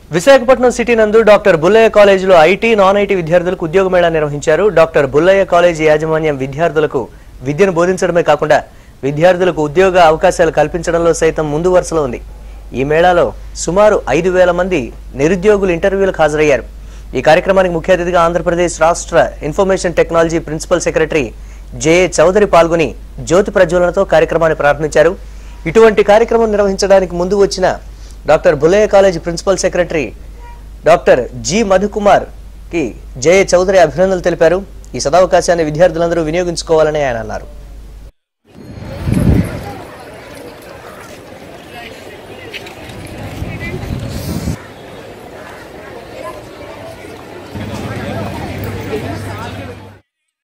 Visakhapatnam city నందు doctor Bullayya కాలేజీలో IT non IT విద్యార్థులకు ఉద్యోగ మేళా నిర్వహించారు డాక్టర్ బుల్లయ్య కాలేజీ యాజమాన్యం విద్యార్థులకు విద్యను బోధించడమే కాకుండా విద్యార్థులకు ఉద్యోగ అవకాశాలు కల్పించడంలో సైతం ముందు వరుసలో ఉంది ఈ మేళాలో సుమారు ఐదు వేల మంది నిరుద్యోగులు ఇంటర్వ్యూలకు హాజరయ్యారు ఈ కార్యక్రమానికి ముఖ్య అతిథిగా ఆంధ్రప్రదేశ్ రాష్ట్ర information technology principal secretary J A Chowdary పాల్గొని జ్యోతి ప్రజ్వలనతో కార్యక్రమాన్ని ప్రారంభించారు ఇటువంటి కార్యక్రమం నిర్వహించడానికి ముందు వచ్చిన doctor Bullayya college principal secretary doctor G Madhukumar కి జయ చౌదరి అభినందనలు తెలిపారు ఈ సదావకాశాన్ని విద్యార్థులందరూ వినియోగించుకోవాలని ఆయన అన్నారు